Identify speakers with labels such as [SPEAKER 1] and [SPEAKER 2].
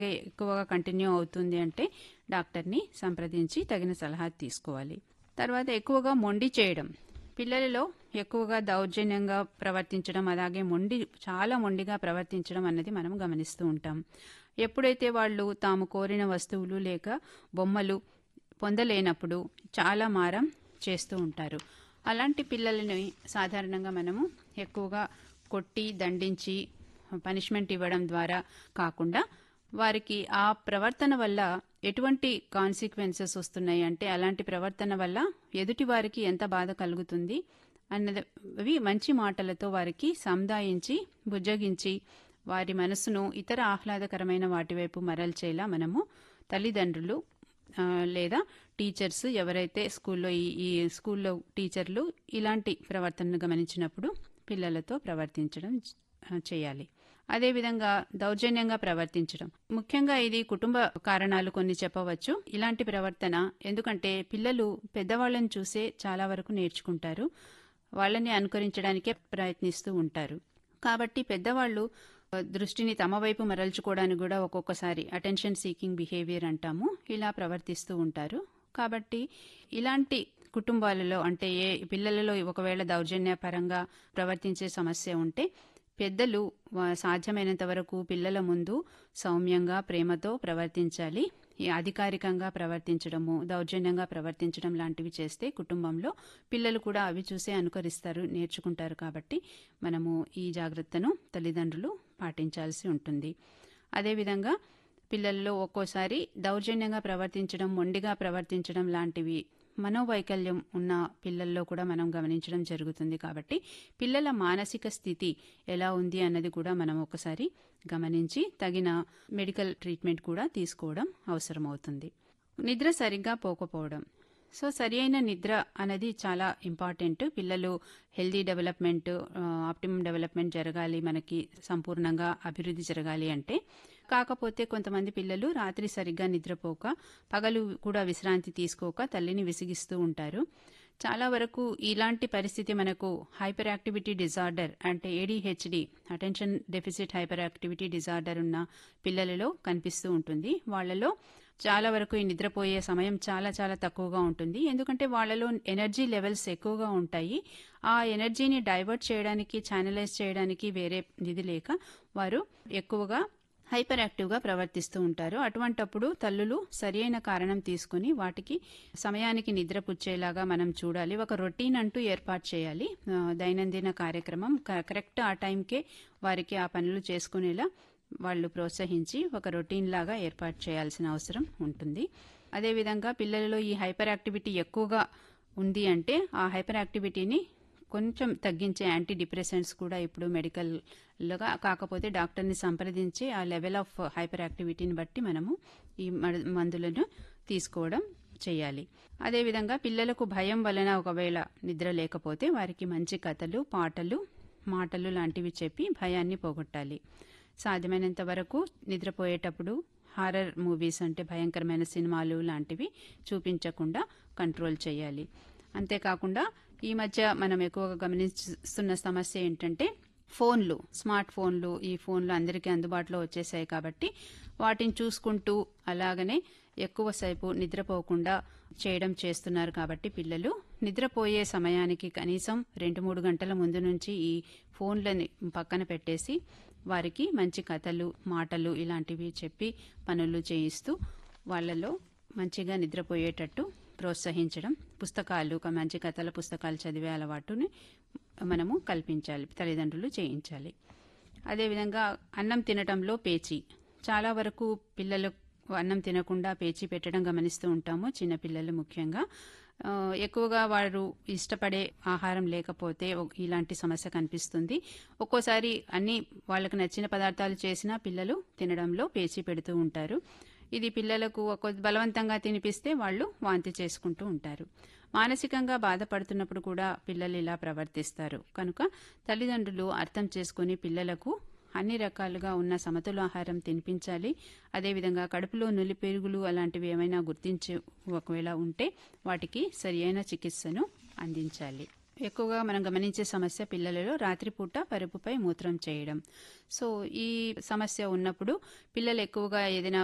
[SPEAKER 1] ఎక్కువగా కంటిన్యూ అవుతుంది అంటే డాక్టర్ని సంప్రదించి తగిన సలహా తీసుకోవాలి తర్వాత ఎక్కువగా మొండి చేయడం పిల్లలలో ఎక్కువగా దౌర్జన్యంగా ప్రవర్తించడం అలాగే మొండి చాలా మొండిగా ప్రవర్తించడం అన్నది మనం గమనిస్తూ ఉంటాం ఎప్పుడైతే వాళ్ళు తాము కోరిన వస్తువులు లేక బొమ్మలు పొందలేనప్పుడు చాలా మారం చేస్తూ ఉంటారు అలాంటి పిల్లలని సాధారణంగా మనము ఎక్కువగా కొట్టి దండించి పనిష్మెంట్ ఇవ్వడం ద్వారా కాకుండా వారికి ఆ ప్రవర్తన వల్ల ఎటువంటి కాన్సిక్వెన్సెస్ వస్తున్నాయి అంటే అలాంటి ప్రవర్తన వల్ల ఎదుటి వారికి ఎంత బాధ కలుగుతుంది అన్నది మంచి మాటలతో వారికి సందాయించి బుజ్జగించి వారి మనసును ఇతర ఆహ్లాదకరమైన వాటి వైపు మరల్చేలా మనము తల్లిదండ్రులు ఆ, లేదా టీచర్స్ ఎవరైతే స్కూల్లో ఈ ఈ స్కూల్లో టీచర్లు ఇలాంటి ప్రవర్తనను గమనించినప్పుడు పిల్లలతో ప్రవర్తించడం ఆ, చేయాలి అదేవిధంగా దౌర్జన్యంగా ప్రవర్తించడం ముఖ్యంగా ఇది కుటుంబ కారణాలు కొన్ని చెప్పవచ్చు ఇలాంటి ప్రవర్తన ఎందుకంటే పిల్లలు పెద్దవాళ్ళని చూసే చాలా వరకు నేర్చుకుంటారు వాళ్ళని అనుకరించడానికే ప్రయత్నిస్తూ ఉంటారు కాబట్టి పెద్దవాళ్ళు ఆ, దృష్టిని తమ వైపు మరల్చుకోవడానికి కూడా ఒక్కొక్కసారి అటెన్షన్ సీకింగ్ బిహేవియర్ అంటాము ఇలా ప్రవర్తిస్తూ ఉంటారు కాబట్టి ఇలాంటి కుటుంబాలలో అంటే ఏ పిల్లలలో ఒకవేళ దౌర్జన్యపరంగా ప్రవర్తించే సమస్య ఉంటే పెద్దలు వా- సాధ్యమైనంత వరకు పిల్లల ముందు సౌమ్యంగా ప్రేమతో ప్రవర్తించాలి ఈ అధికారికంగా ప్రవర్తించడము దౌర్జన్యంగా ప్రవర్తించడం లాంటివి చేస్తే కుటుంబంలో పిల్లలు కూడా అవి చూసే అనుకరిస్తారు నేర్చుకుంటారు కాబట్టి మనము ఈ జాగ్రత్తను తల్లిదండ్రులు పాటించాల్సి ఉంటుంది అదేవిధంగా పిల్లల్లో ఒక్కోసారి దౌర్జన్యంగా ప్రవర్తించడం మొండిగా ప్రవర్తించడం లాంటివి మనోవైకల్యం ఉన్న పిల్లల్లో కూడా మనం గమనించడం జరుగుతుంది కాబట్టి పిల్లల మానసిక స్థితి ఎలా ఉంది అన్నది కూడా మనం ఒకసారి గమనించి తగిన మెడికల్ ట్రీట్మెంట్ కూడా తీసుకోవడం అవసరమవుతుంది నిద్ర సరిగ్గా పోకపోవడం సో సరి అయిన నిద్ర అనేది చాలా ఇంపార్టెంట్ పిల్లలు హెల్దీ డెవలప్మెంట్ ఆప్టిమం డెవలప్మెంట్ జరగాలి మనకి సంపూర్ణంగా అభివృద్ధి జరగాలి అంటే కాకపోతే కొంతమంది పిల్లలు రాత్రి సరిగ్గా నిద్రపోక పగలు కూడా విశ్రాంతి తీసుకోక తల్లిని విసిగిస్తూ ఉంటారు చాలా వరకు ఇలాంటి పరిస్థితి మనకు హైపర్ యాక్టివిటీ డిజార్డర్ అంటే ADHD attention deficit hyperactivity disorder ఉన్న పిల్లలలో కనిపిస్తూ ఉంటుంది వాళ్ళలో చాలా వరకు ఈ నిద్రపోయే సమయం చాలా చాలా తక్కువగా ఉంటుంది ఎందుకంటే వాళ్ళలో ఎనర్జీ లెవెల్స్ ఎక్కువగా ఉంటాయి ఆ ఎనర్జీని డైవర్ట్ చేయడానికి ఛానలైజ్ చేయడానికి వేరే ఇది లేక వారు ఎక్కువగా హైపర్ యాక్టివ్గా ప్రవర్తిస్తూ ఉంటారు అటువంటప్పుడు తల్లులు సరి అయిన కారణం తీసుకుని వాటికి సమయానికి నిద్ర పుచ్చేలాగా మనం చూడాలి ఒక రొటీన్ అంటూ ఏర్పాటు చేయాలి ఆ, దైనందిన కార్యక్రమం క- కరెక్ట్ ఆ టైంకే వారికి ఆ పనులు చేసుకునేలా వాళ్ళు ప్రోత్సహించి ఒక రొటీన్ లాగా ఏర్పాటు చేయాల్సిన అవసరం ఉంటుంది అదేవిధంగా పిల్లలలో ఈ హైపర్ యాక్టివిటీ ఎక్కువగా ఉంది అంటే ఆ హైపర్ యాక్టివిటీని కొంచెం తగ్గించే యాంటీ డిప్రెసెంట్స్ కూడా ఇప్పుడు మెడికల్గా కాకపోతే డాక్టర్ని సంప్రదించి ఆ లెవెల్ ఆఫ్ హైపర్ యాక్టివిటీని బట్టి మనము ఈ మ- మందులను తీసుకోవడం చేయాలి అదేవిధంగా పిల్లలకు భయం వలన ఒకవేళ నిద్ర లేకపోతే వారికి మంచి కథలు పాటలు మాటలు లాంటివి చెప్పి భయాన్ని పోగొట్టాలి సాధ్యమైనంత వరకు నిద్రపోయేటప్పుడు హారర్ మూవీస్ అంటే భయంకరమైన సినిమాలు లాంటివి చూపించకుండా కంట్రోల్ చేయాలి అంతేకాకుండా ఈ మధ్య మనం ఎక్కువగా గమనిస్తున్న సమస్య ఏంటంటే ఫోన్లు స్మార్ట్ ఫోన్లు ఈ ఫోన్లు అందరికీ అందుబాటులో వచ్చేసాయి కాబట్టి వాటిని చూసుకుంటూ అలాగనే ఎక్కువసేపు నిద్రపోకుండా చేయడం చేస్తున్నారు కాబట్టి పిల్లలు నిద్రపోయే సమయానికి కనీసం రెండు మూడు గంటల ముందు నుంచి ఈ ఫోన్లని పక్కన పెట్టేసి వారికి మంచి కథలు మాటలు ఇలాంటివి చెప్పి పనులు చేయిస్తూ వాళ్ళలో మంచిగా నిద్రపోయేటట్టు ప్రోత్సహించడం పుస్తకాలు ఒక మంచి కథల పుస్తకాలు చదివే అలవాటుని మనము కల్పించాలి తల్లిదండ్రులు చేయించాలి అదేవిధంగా అన్నం తినటంలో పేచి చాలా వరకు పిల్లలు అన్నం తినకుండా పేచి పెట్టడం గమనిస్తూ ఉంటాము చిన్నపిల్లలు ముఖ్యంగా ఆ, ఎక్కువగా వారు ఇష్టపడే ఆహారం లేకపోతే ఒ- ఇలాంటి సమస్య కనిపిస్తుంది ఒక్కోసారి అన్ని వాళ్ళకు నచ్చిన పదార్థాలు చేసినా పిల్లలు తినడంలో పేచి పెడుతూ ఉంటారు ఇది పిల్లలకు ఒక బలవంతంగా తినిపిస్తే వాళ్ళు వాంతి చేసుకుంటూ ఉంటారు మానసికంగా బాధపడుతున్నప్పుడు కూడా పిల్లలు ఇలా ప్రవర్తిస్తారు కనుక తల్లిదండ్రులు అర్థం చేసుకుని పిల్లలకు అన్ని రకాలుగా ఉన్న సమతుల ఆహారం తినిపించాలి అదేవిధంగా కడుపులో నులి పెరుగులు అలాంటివి ఏమైనా గుర్తించి ఒకవేళ ఉంటే వాటికి సరియైన చికిత్సను అందించాలి ఎక్కువగా మనం గమనించే సమస్య పిల్లలలో రాత్రిపూట పరుపుపై మూత్రం చేయడం సో ఈ సమస్య ఉన్నప్పుడు పిల్లలు ఎక్కువగా ఏదైనా